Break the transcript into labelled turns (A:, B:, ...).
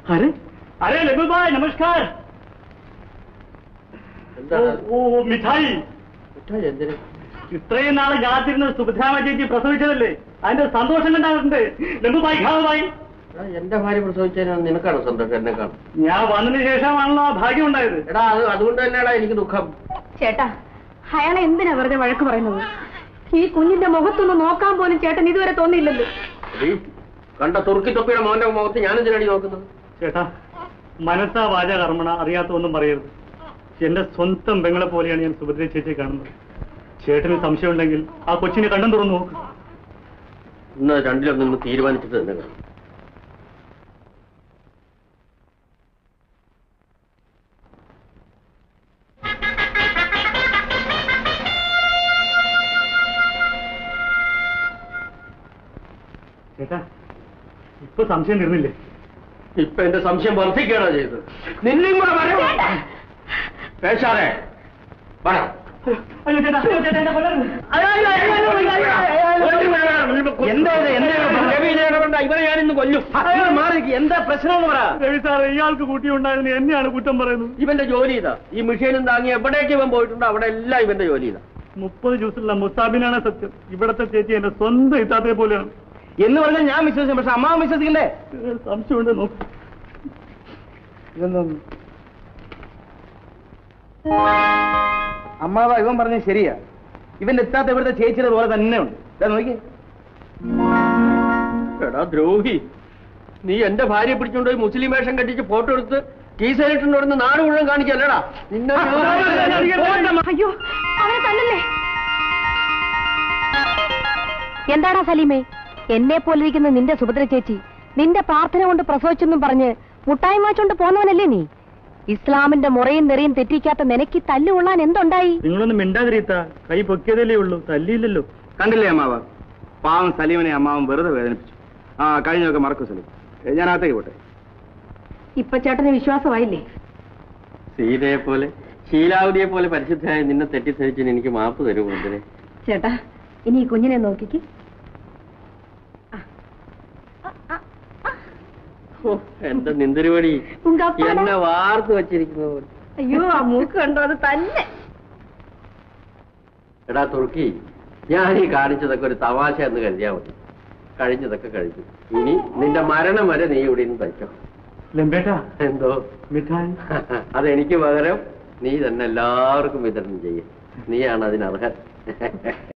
A: अरे अरे लघु भाई नमस्कार
B: എന്താണ്
A: ഓ, ഓ മിഠായി
B: മിഠായി എന്തിന്
A: ഇത്രയും നാളെ കാത്തിരുന്ന സുഭദ്രാമ ചേച്ചി പ്രസവിച്ചതല്ലേ അതിന്റെ സന്തോഷം കണ്ടാകുന്നുണ്ട് ലഘുഭായി ഖാവുഭായി
B: എടാ, എന്റെ ഭാര്യ പ്രസവിച്ചതിനാണ് നിനക്കാണ് സന്തോഷം എന്നെ കാണും
A: ഞാൻ വന്നതിന് ശേഷമാണല്ലോ ആ ഭാഗ്യം ഉണ്ടായത്
B: എടാ അത് അതുകൊണ്ട് തന്നെയാടാ എനിക്ക് ദുഃഖം
C: ചേട്ടാ അയാളെ എന്തിനാ വെറുതെ വഴക്ക് പറയുന്നത് ഈ കുഞ്ഞിന്റെ മുഖത്തൊന്ന് നോക്കാൻ പോലും ചേട്ടൻ ഇതുവരെ തോന്നിയില്ലല്ലോ
B: എടീ, കണ്ട തുർക്കി തൊപ്പിയുടെ മോന്റെ മുഖത്ത് ഞാൻ എന്തിനടി നോക്കുന്നത്
A: ചേട്ടാ മനസ്സാ വാച കർമ്മണ അറിയാത്ത ഒന്നും പറയരുത് എന്റെ സ്വന്തം പെങ്ങളെ പോലെയാണ് ഞാൻ സുഭദ്ര ചേച്ചിയെ കാണുന്നത് ചേട്ടന് സംശയമുണ്ടെങ്കിൽ ആ കൊച്ചിനെ കണ്ടും തുറന്നു നോക്ക്
B: ഇന്ന് രണ്ടിലൊന്നും ഇന്ന് തീരുമാനിച്ചിട്ട് തന്നെ കാണും
A: ചേട്ടാ ഇപ്പൊ സംശയം തീർന്നില്ലേ
B: ഇപ്പൊ എന്റെ സംശയം വർദ്ധിക്കുകയാണോ ചെയ്തത് നിന്നെയും കൂടെ പറയാം പേശാറെ പറയാം
A: അയ്യോ ചേട്ടാ അയ്യോ ചേട്ടാ എന്നെ കൊല്ലരുത്. അയ്യോ, അയ്യോ, അയ്യോ, അയ്യോ, അയ്യോ, അയ്യോ, അയ്യോ.
B: എന്താ ഇത്? എന്താ ഇത്? രവിനെ ഇടപെടണ്ട. ഇവനെ ഞാൻ ഇന്ന് കൊല്ലും എന്താ പ്രശ്നം എന്ന് പറ
A: രവി സാർ ഇയാൾക്ക് കൂട്ടിയുണ്ടായതിന് എന്നെയാണ് കുറ്റം പറയുന്നത്
B: ഇവന്റെ ജോലി ഇതാ ഈ മിഷീനും താങ്ങി എവിടേക്ക് ഇവൻ പോയിട്ടുണ്ടോ അവിടെ എല്ലാം ഇവന്റെ ജോലി ഇതാ
A: മുപ്പത് ജ്യൂസിലുള്ള മുസ്താബിനാണ് സത്യം ഇവിടത്തെ ചേച്ചി എന്റെ സ്വന്തം ഇത്താത്തയെ പോലെയാണ്
B: എന്ന് പറഞ്ഞാൽ ഞാൻ വിശ്വസിക്കും പക്ഷെ അമ്മാവൻ വിശ്വസിക്കണ്ടേ
A: ഏ, സംശയമുണ്ട് നോക്ക്
D: അമ്മാവ ഇവൻ പറഞ്ഞത് ശരിയാ ഇവന്റെ എത്താത്ത ഇവിടുത്തെ ചേച്ചിയുടെ പോലെ തന്നെ ഉണ്ട് ഇതാ നോക്കി
B: എടാ ദ്രോഹി നീ എന്റെ ഭാര്യയെ പിടിച്ചുകൊണ്ട് പോയി മുസ്ലിം വേഷം കെട്ടിച്ച് ഫോട്ടോ എടുത്ത് കീസലിട്ടുണ്ടോന്ന് നാട് മുഴുവൻ കാണിക്കല്ലടാ നിന്നെ
C: അയ്യോ അവനെ തന്നല്ലേ എന്താടാ സലീമേ എന്നെ പോലിരിക്കുന്ന നിന്റെ സുഭദ്ര ചേച്ചി നിന്റെ പ്രാർത്ഥന കൊണ്ട് പ്രസവിച്ചെന്നും പറഞ്ഞ് മുട്ടായി മാച്ചോണ്ട് പോന്നവനല്ലേ നീ ഇസ്ലാമിന്റെ മുറയും നെറിയും തെറ്റിക്കാത്ത നിനക്ക് തല്ലുകൊള്ളാൻ എന്തുണ്ടായി
A: നിങ്ങളൊന്ന് മിണ്ടാതിരിത്ത കൈ പൊക്കിയതല്ലേ ഉള്ളൂ തല്ലിയില്ലല്ലോ
D: കണ്ടില്ലേ അമ്മാവ പാവം സലീമിനെ അമ്മാവൻ വെറുതെ വേദനിപ്പിച്ചു ആ കഴിഞ്ഞൊക്കെ മറക്കൂ സലീം ഏ, ഞാൻ അകത്തേക്ക് പോട്ടെ
C: ഇപ്പൊ ചേട്ടന് വിശ്വാസമായില്ലേ
B: സീതയെ പോലെ ശീലാവതിയെ പോലെ പരിശുദ്ധയായി നിന്നെ തെറ്റിദ്ധരിച്ചതിന് എനിക്ക് മാപ്പ് തരൂ എന്തിനെ
C: ചേട്ടാ ഇനി ഈ കുഞ്ഞിനെ നോക്കിക്ക്
B: ഓ, എന്റെ നിന്ദരുപടി
C: ഉങ്കാപ്പാടാ.
B: എന്നെ വാർത്ത് വെച്ചിരിക്കുന്ന പോലെ
C: അയ്യോ ആ മൂക്ക് കണ്ടോ അത് തന്നെ
B: എടാ തുർക്കി ഞാൻ ഈ കാണിച്ചതൊക്കെ ഒരു തമാശ എന്ന് കരുതിയാ മതി കഴിഞ്ഞതൊക്കെ കഴിഞ്ഞു ഇനി നിന്റെ മരണം വരെ നീ ഇവിടെ നിന്ന് തയ്ക്കണം
A: ലംബേട്ടാ
B: എന്തോ
A: മിഠായി
B: അതെനിക്ക് പകരം നീ തന്നെ എല്ലാവർക്കും വിതരണം ചെയ്യും നീയാണ് അതിനർഹൻ